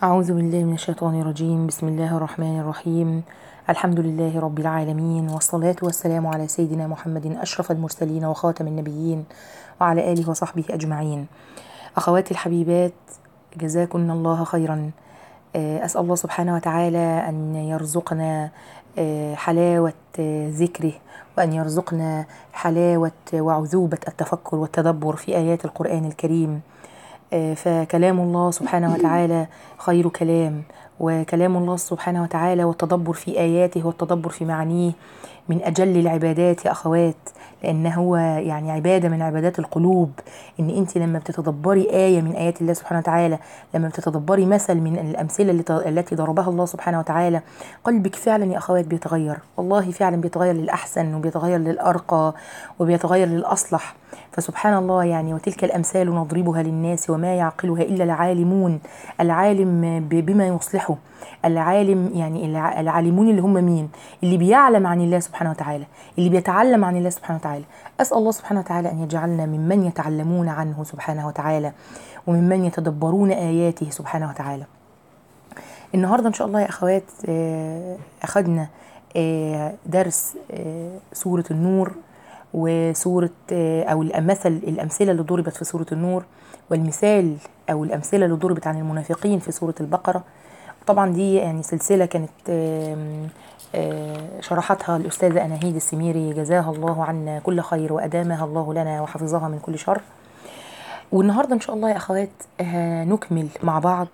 أعوذ بالله من الشيطان الرجيم بسم الله الرحمن الرحيم الحمد لله رب العالمين والصلاة والسلام على سيدنا محمد أشرف المرسلين وخاتم النبيين وعلى آله وصحبه أجمعين أخواتي الحبيبات جزاكن الله خيرا آه، أسأل الله سبحانه وتعالى أن يرزقنا آه، حلاوة آه، ذكره وأن يرزقنا حلاوة وعذوبة التفكر والتدبر في آيات القرآن الكريم آه، فكلام الله سبحانه وتعالى خير كلام وكلام الله سبحانه وتعالى والتدبر في آياته والتدبر في معانيه من أجل العبادات يا أخوات لأن هو يعني عبادة من عبادات القلوب إن أنت لما بتتدبري آية من آيات الله سبحانه وتعالى لما بتتدبري مثل من الأمثلة اللي- التي ضربها الله سبحانه وتعالى قلبك فعلا يا أخوات بيتغير والله فعلا بيتغير للأحسن وبيتغير للأرقى وبيتغير للأصلح فسبحان الله يعني وتلك الأمثال نضربها للناس وما يعقلها إلا العالمون العالم ب- بما يصلحه العالم يعني الع- العالمون اللي هم مين اللي بيعلم عن الله سبحانه وتعالى اللي بيتعلم عن الله سبحانه وتعالى أسأل الله سبحانه وتعالى أن يجعلنا ممن يتعلمون عنه سبحانه وتعالى وممن يتدبرون آياته سبحانه وتعالى النهارده ان شاء الله يا اخوات آه، اخدنا آه، درس آه، سورة النور وسورة آه، او الامثل الامثلة اللي ضربت في سورة النور والمثال او الامثلة اللي ضربت عن المنافقين في سورة البقرة طبعا دي يعني سلسلة كانت آم، آه، شرحتها الأستاذة أناهيد السميري جزاها الله عنا كل خير وأدامها الله لنا وحفظها من كل شر والنهارده ان شاء الله يا اخوات هنكمل مع بعض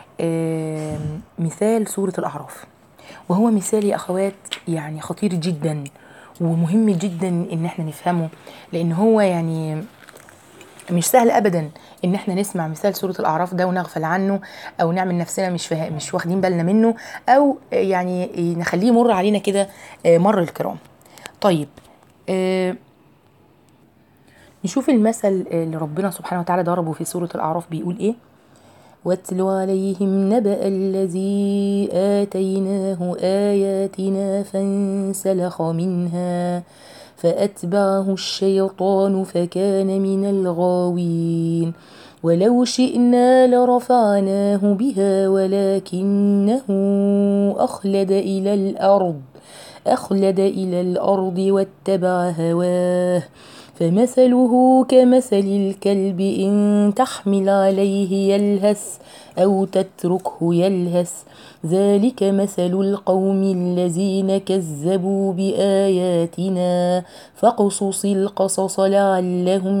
آم، مثال سوره الاعراف وهو مثال يا اخوات يعني خطير جدا ومهم جدا ان احنا نفهمه لان هو يعني مش سهل ابدا ان احنا نسمع مثال سوره الاعراف ده ونغفل عنه او نعمل نفسنا مش فه... مش واخدين بالنا منه او يعني نخليه يمر علينا كده آه، مر الكرام طيب آه، نشوف المثل اللي ربنا سبحانه وتعالى ضربه في سورة الأعراف بيقول إيه واتل عليهم نبأ الذي آتيناه آياتنا فانسلخ منها فأتبعه الشيطان فكان من الغاوين ولو شئنا لرفعناه بها ولكنه أخلد إلى الأرض أخلد إلى الأرض واتبع هواه فمثله كمثل الكلب إن تحمل عليه يلهث أو تتركه يلهث ذلك مثل القوم الذين كذبوا بآياتنا فاقصص القصص لعلهم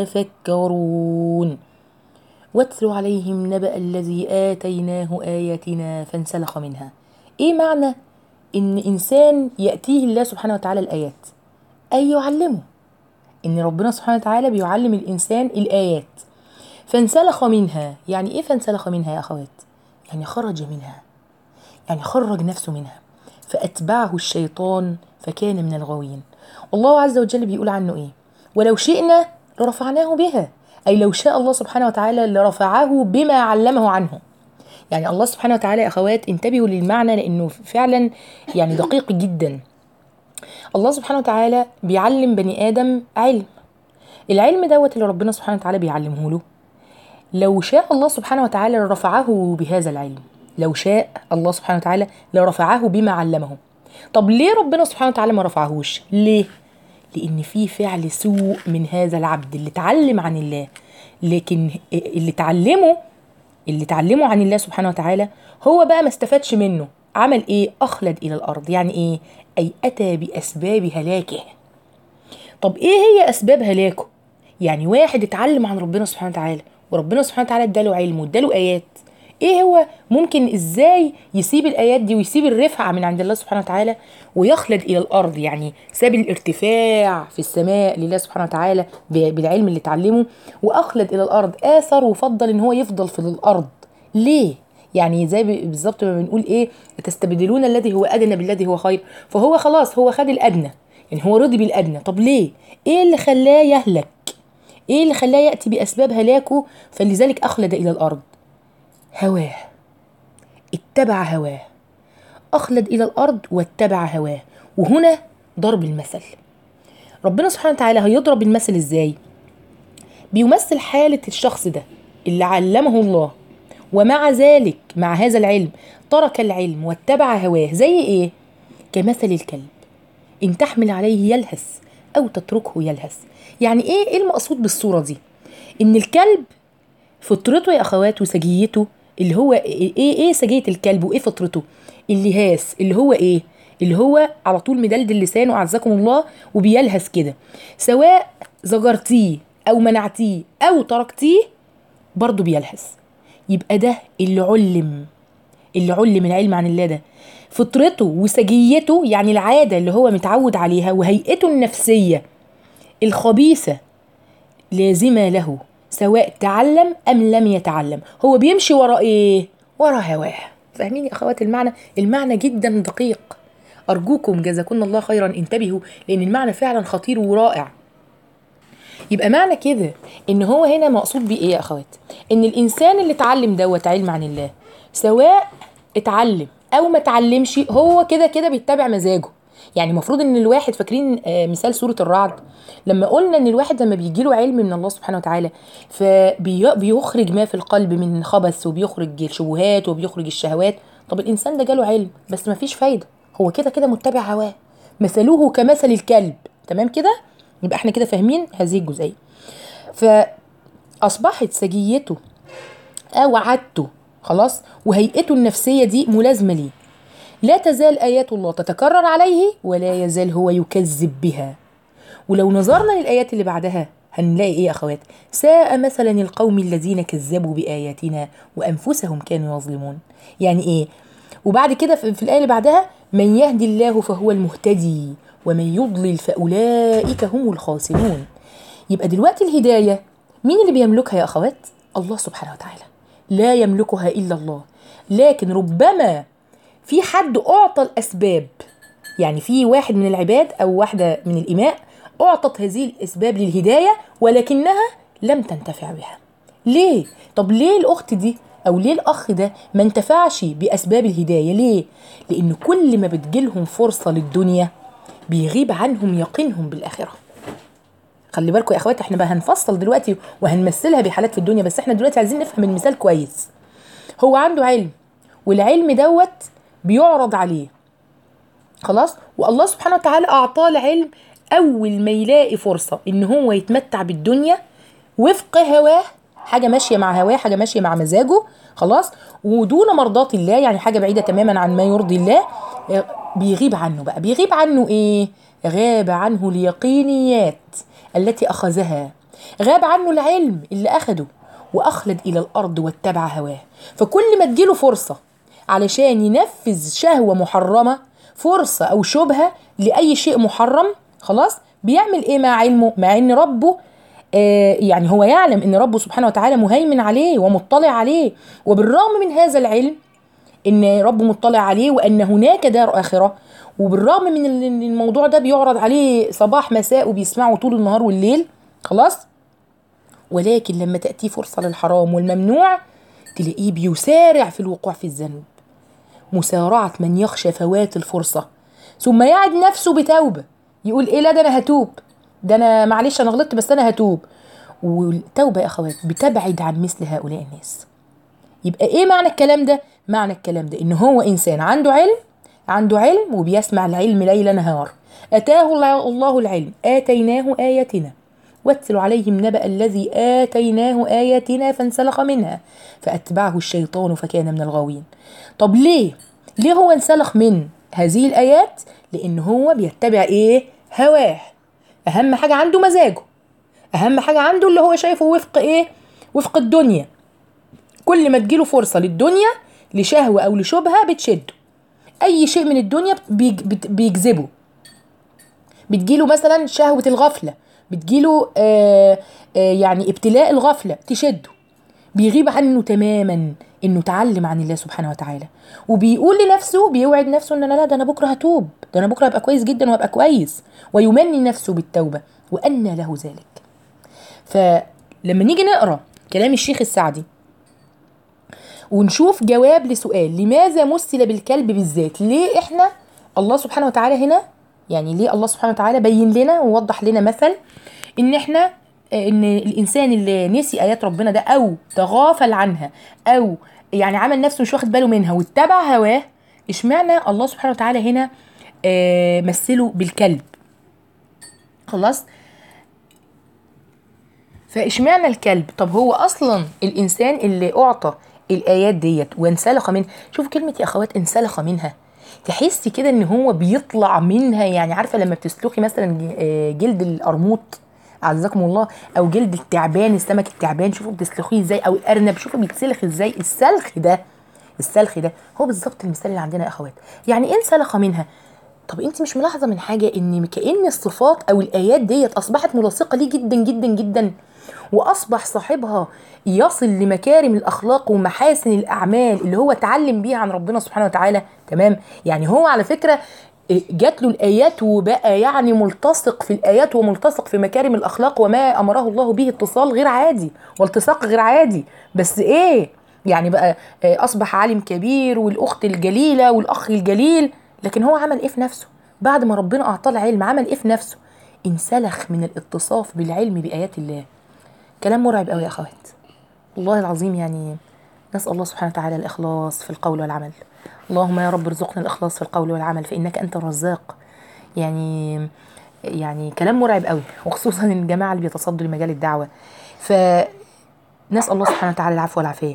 يتفكرون واتل عليهم نبأ الذي آتيناه آياتنا فانسلخ منها إيه معنى إن إنسان يأتيه الله سبحانه وتعالى الآيات أي يعلمه ان ربنا سبحانه وتعالى بيعلم الانسان الايات فانسلخ منها يعني ايه فانسلخ منها يا اخوات يعني خرج منها يعني خرج نفسه منها فاتبعه الشيطان فكان من الغاوين الله عز وجل بيقول عنه ايه ولو شئنا لرفعناه بها اي لو شاء الله سبحانه وتعالى لرفعه بما علمه عنه يعني الله سبحانه وتعالى يا اخوات انتبهوا للمعنى لانه فعلا يعني دقيق جدا الله سبحانه وتعالى بيعلم بني ادم علم العلم دوت اللي ربنا سبحانه وتعالى بيعلمه له لو شاء الله سبحانه وتعالى لرفعه بهذا العلم لو شاء الله سبحانه وتعالى لرفعه بما علمه طب ليه ربنا سبحانه وتعالى ما رفعهوش ليه لان في فعل سوء من هذا العبد اللي اتعلم عن الله لكن اللي اتعلمه اللي اتعلمه عن الله سبحانه وتعالى هو بقى ما استفادش منه عمل ايه اخلد الى الارض يعني ايه اي اتى باسباب هلاكه طب ايه هي اسباب هلاكه يعني واحد اتعلم عن ربنا سبحانه وتعالى وربنا سبحانه وتعالى اداله علم واداله ايات ايه هو ممكن ازاي يسيب الايات دي ويسيب الرفعه من عند الله سبحانه وتعالى ويخلد الى الارض يعني ساب الارتفاع في السماء لله سبحانه وتعالى ب- بالعلم اللي اتعلمه واخلد الى الارض اثر وفضل ان هو يفضل في الارض ليه يعني زي ب- بالظبط ما بنقول ايه تستبدلون الذي هو ادنى بالذي هو خير فهو خلاص هو خد الادنى يعني هو رضي بالادنى طب ليه ايه اللي خلاه يهلك ايه اللي خلاه ياتي باسباب هلاكه فلذلك اخلد الى الارض هواه اتبع هواه اخلد الى الارض واتبع هواه وهنا ضرب المثل ربنا سبحانه وتعالى هيضرب المثل ازاي بيمثل حالة الشخص ده اللي علمه الله ومع ذلك مع هذا العلم ترك العلم واتبع هواه زي ايه كمثل الكلب ان تحمل عليه يلهث او تتركه يلهث يعني ايه ايه المقصود بالصوره دي ان الكلب فطرته يا اخوات وسجيته اللي هو ايه ايه سجيه الكلب وايه فطرته اللهاث اللي هو ايه اللي هو على طول مدلدل لسانه اعزكم الله وبيلهث كده سواء زجرتيه او منعتيه او تركتيه برضه بيلهث يبقى ده اللي علم اللي علم العلم عن الله ده فطرته وسجيته يعني العاده اللي هو متعود عليها وهيئته النفسيه الخبيثه لازمه له سواء تعلم ام لم يتعلم هو بيمشي ورا ايه ورا هواه فاهمين يا اخوات المعنى المعنى جدا دقيق ارجوكم جزاكم الله خيرا انتبهوا لان المعنى فعلا خطير ورائع يبقى معنى كده ان هو هنا مقصود بيه ايه يا اخوات ان الانسان اللي اتعلم دوت علم عن الله سواء اتعلم او ما اتعلمش هو كده كده بيتبع مزاجه يعني المفروض ان الواحد فاكرين آه، مثال سوره الرعد لما قلنا ان الواحد لما بيجي له علم من الله سبحانه وتعالى فبيخرج ما في القلب من خبث وبيخرج الشبهات وبيخرج الشهوات طب الانسان ده جاله علم بس ما فيش فايده هو كده كده متبع هواه مثله كمثل الكلب تمام كده يبقى احنا كده فاهمين هذه الجزئيه فاصبحت سجيته او عادته خلاص وهيئته النفسيه دي ملازمه ليه لا تزال ايات الله تتكرر عليه ولا يزال هو يكذب بها ولو نظرنا للايات اللي بعدها هنلاقي ايه يا اخوات ساء مثلا القوم الذين كذبوا باياتنا وانفسهم كانوا يظلمون يعني ايه وبعد كده في في الايه اللي بعدها من يهدي الله فهو المهتدي ومن يضلل فاولئك هم الخاسرون يبقى دلوقتي الهدايه مين اللي بيملكها يا اخوات الله سبحانه وتعالى لا يملكها الا الله لكن ربما في حد اعطى الاسباب يعني في واحد من العباد او واحده من الاماء اعطت هذه الاسباب للهدايه ولكنها لم تنتفع بها ليه طب ليه الاخت دي او ليه الاخ ده ما انتفعش باسباب الهدايه ليه لان كل ما بتجيلهم فرصه للدنيا بيغيب عنهم يقينهم بالاخره خلي بالكم يا اخوات احنا بقى هنفصل دلوقتي وهنمثلها بحالات في الدنيا بس احنا دلوقتي عايزين نفهم المثال كويس هو عنده علم والعلم دوت بيعرض عليه خلاص والله سبحانه وتعالى اعطاه العلم اول ما يلاقي فرصه ان هو يتمتع بالدنيا وفق هواه حاجه ماشيه مع هواه حاجه ماشيه مع مزاجه خلاص ودون مرضاة الله يعني حاجه بعيده تماما عن ما يرضي الله آه، بيغيب عنه بقى بيغيب عنه ايه غاب عنه اليقينيات التي اخذها غاب عنه العلم اللي اخده واخلد الى الارض واتبع هواه فكل ما تجيله فرصه علشان ينفذ شهوه محرمه فرصه او شبهه لاي شيء محرم خلاص بيعمل ايه مع علمه مع ان ربه آه يعني هو يعلم ان ربه سبحانه وتعالى مهيمن عليه ومطلع عليه وبالرغم من هذا العلم ان ربه مطلع عليه وان هناك دار اخره وبالرغم من ان الموضوع ده بيعرض عليه صباح مساء وبيسمعه طول النهار والليل خلاص ولكن لما تأتيه فرصة للحرام والممنوع تلاقيه بيسارع في الوقوع في الذنب مسارعة من يخشى فوات الفرصة ثم يعد نفسه بتوبة يقول ايه لا ده انا هتوب ده انا معلش انا غلطت بس انا هتوب والتوبة يا اخوات بتبعد عن مثل هؤلاء الناس يبقى ايه معنى الكلام ده معنى الكلام ده ان هو انسان عنده علم عنده علم وبيسمع العلم ليل نهار اتاه الله- الله العلم اتيناه اياتنا واتل عليهم نبأ الذي آتيناه آياتنا فانسلخ منها فأتبعه الشيطان فكان من الغاوين طب ليه؟ ليه هو انسلخ من هذه الآيات؟ لأن هو بيتبع إيه؟ هواه أهم حاجة عنده مزاجه أهم حاجة عنده اللي هو شايفه وفق إيه؟ وفق الدنيا كل ما تجيله فرصة للدنيا لشهوة أو لشبهة بتشده أي شيء من الدنيا بيج- بت- بيجذبه بتجيله مثلا شهوة الغفلة بتجيله آه آه يعني ابتلاء الغفلة تشده بيغيب عنه تماما انه اتعلم عن الله سبحانه وتعالى وبيقول لنفسه بيوعد نفسه ان انا لا ده انا بكره هتوب ده انا بكره هبقى كويس جدا وهبقى كويس ويمني نفسه بالتوبه وان له ذلك فلما نيجي نقرا كلام الشيخ السعدي ونشوف جواب لسؤال لماذا مثل بالكلب بالذات ليه احنا الله سبحانه وتعالى هنا يعني ليه الله سبحانه وتعالى بين لنا ووضح لنا مثل ان احنا ان الانسان اللي نسي ايات ربنا ده او تغافل عنها او يعني عمل نفسه مش واخد باله منها واتبع هواه اشمعنى الله سبحانه وتعالى هنا آه مثله بالكلب خلاص فاشمعنى الكلب طب هو اصلا الانسان اللي اعطى الايات ديت وانسلخ منها شوفوا كلمه يا اخوات انسلخ منها تحسي كده ان هو بيطلع منها يعني عارفه لما بتسلخي مثلا ج- آه، جلد القرموط اعزكم الله او جلد التعبان السمك التعبان شوفوا بتسلخيه ازاي او الارنب شوفوا بيتسلخ ازاي السلخ ده السلخ ده هو بالظبط المثال اللي عندنا يا اخوات يعني ايه انسلخ منها طب انت مش ملاحظه من حاجه ان كأن الصفات او الايات ديت اصبحت ملاصقه ليه جدا جدا جدا واصبح صاحبها يصل لمكارم الاخلاق ومحاسن الاعمال اللي هو اتعلم بيها عن ربنا سبحانه وتعالى تمام يعني هو على فكره جات له الايات وبقى يعني ملتصق في الايات وملتصق في مكارم الاخلاق وما امره الله به اتصال غير عادي والتصاق غير عادي بس ايه يعني بقى آه، اصبح عالم كبير والاخت الجليله والاخ الجليل لكن هو عمل ايه في نفسه بعد ما ربنا اعطاه العلم عمل ايه في نفسه انسلخ من الاتصاف بالعلم بايات الله كلام مرعب قوي يا اخوات والله العظيم يعني نسال الله سبحانه وتعالى الاخلاص في القول والعمل اللهم يا رب ارزقنا الاخلاص في القول والعمل فانك انت الرزاق يعني يعني كلام مرعب قوي وخصوصا الجماعه اللي بيتصدوا لمجال الدعوه فنسال الله سبحانه وتعالى العفو والعافيه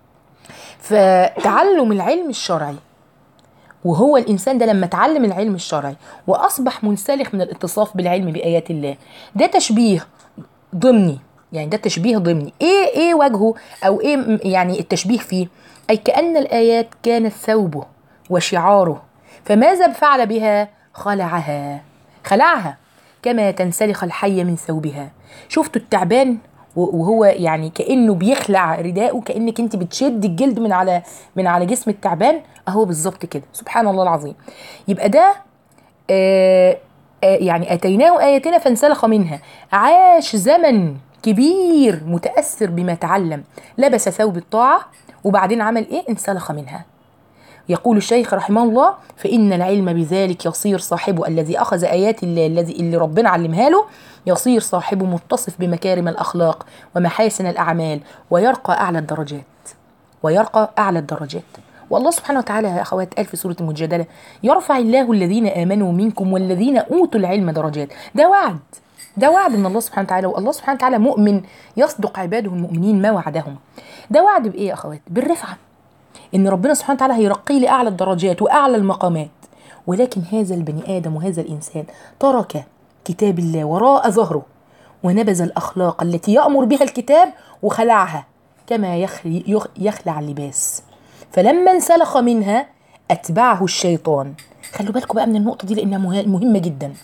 فتعلم العلم الشرعي وهو الانسان ده لما اتعلم العلم الشرعي واصبح منسلخ من الاتصاف بالعلم بايات الله ده تشبيه ضمني يعني ده تشبيه ضمني ايه ايه وجهه او ايه م- يعني التشبيه فيه اي كان الايات كانت ثوبه وشعاره فماذا فعل بها خلعها خلعها كما تنسلخ الحية من ثوبها شفتوا التعبان و- وهو يعني كانه بيخلع رداءه كانك انت بتشد الجلد من على من على جسم التعبان اهو بالظبط كده سبحان الله العظيم يبقى ده آه آه يعني اتيناه اياتنا فانسلخ منها عاش زمن كبير متاثر بما تعلم لبس ثوب الطاعه وبعدين عمل ايه انسلخ منها يقول الشيخ رحمه الله فإن العلم بذلك يصير صاحبه الذي أخذ آيات الله الذي اللي ربنا علمها له يصير صاحبه متصف بمكارم الأخلاق ومحاسن الأعمال ويرقى أعلى الدرجات ويرقى أعلى الدرجات والله سبحانه وتعالى يا أخوات قال في سورة المجادلة يرفع الله الذين آمنوا منكم والذين أوتوا العلم درجات ده وعد ده وعد من الله سبحانه وتعالى والله سبحانه وتعالى مؤمن يصدق عباده المؤمنين ما وعدهم ده وعد بإيه يا أخوات بالرفعة ان ربنا سبحانه وتعالى هيرقيه لاعلى الدرجات واعلى المقامات ولكن هذا البني ادم وهذا الانسان ترك كتاب الله وراء ظهره ونبذ الاخلاق التي يامر بها الكتاب وخلعها كما يخلي يخ- يخلع اللباس فلما انسلخ منها اتبعه الشيطان خلوا بالكم بقى من النقطه دي لانها مه- مهمه جدا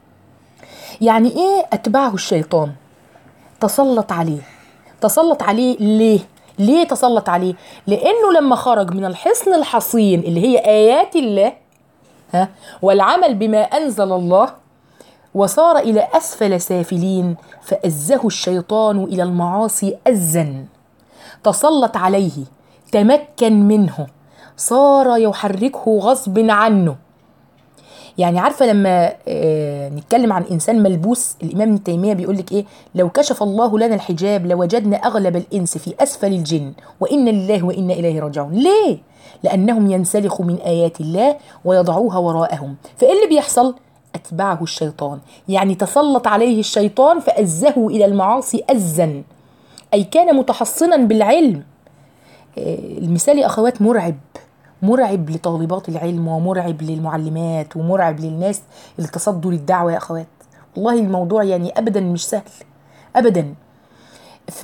يعني ايه اتبعه الشيطان تسلط عليه تسلط عليه ليه ليه تسلط عليه لانه لما خرج من الحصن الحصين اللي هي ايات الله ها والعمل بما انزل الله وصار الى اسفل سافلين فازه الشيطان الى المعاصي ازا تسلط عليه تمكن منه صار يحركه غصب عنه يعني عارفه لما آه نتكلم عن انسان ملبوس الامام ابن تيميه بيقول لك ايه لو كشف الله لنا الحجاب لوجدنا اغلب الانس في اسفل الجن وان لله وانا اليه راجعون ليه لانهم ينسلخوا من ايات الله ويضعوها وراءهم فايه اللي بيحصل اتبعه الشيطان يعني تسلط عليه الشيطان فازه الى المعاصي ازا اي كان متحصنا بالعلم آه، المثال يا اخوات مرعب مرعب لطالبات العلم ومرعب للمعلمات ومرعب للناس اللي تصدوا للدعوه يا اخوات والله الموضوع يعني ابدا مش سهل ابدا ف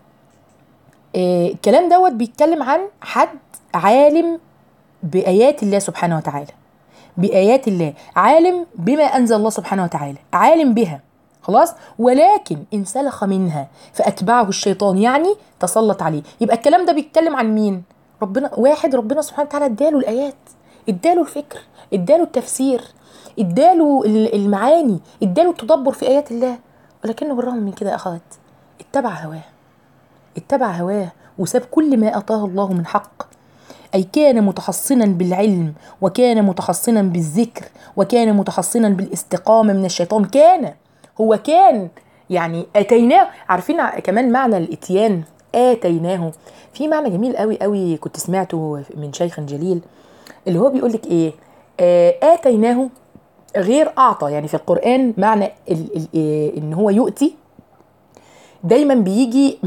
آه، الكلام دوت بيتكلم عن حد عالم بايات الله سبحانه وتعالى بايات الله عالم بما انزل الله سبحانه وتعالى عالم بها خلاص ولكن انسلخ منها فاتبعه الشيطان يعني تسلط عليه يبقى الكلام ده بيتكلم عن مين ربنا واحد ربنا سبحانه وتعالى اداله الايات اداله الفكر اداله التفسير اداله ال- المعاني اداله التدبر في ايات الله ولكنه بالرغم من كده يا اخوات اتبع هواه اتبع هواه وساب كل ما اتاه الله من حق أي كان متحصنا بالعلم وكان متحصنا بالذكر وكان متحصنا بالاستقامة من الشيطان كان هو كان يعني اتيناه عارفين كمان معنى الاتيان اتيناه في معنى جميل قوي قوي كنت سمعته من شيخ جليل اللي هو بيقول لك ايه آه اتيناه غير اعطى يعني في القران معنى ال ال ان هو يؤتي دايما بيجي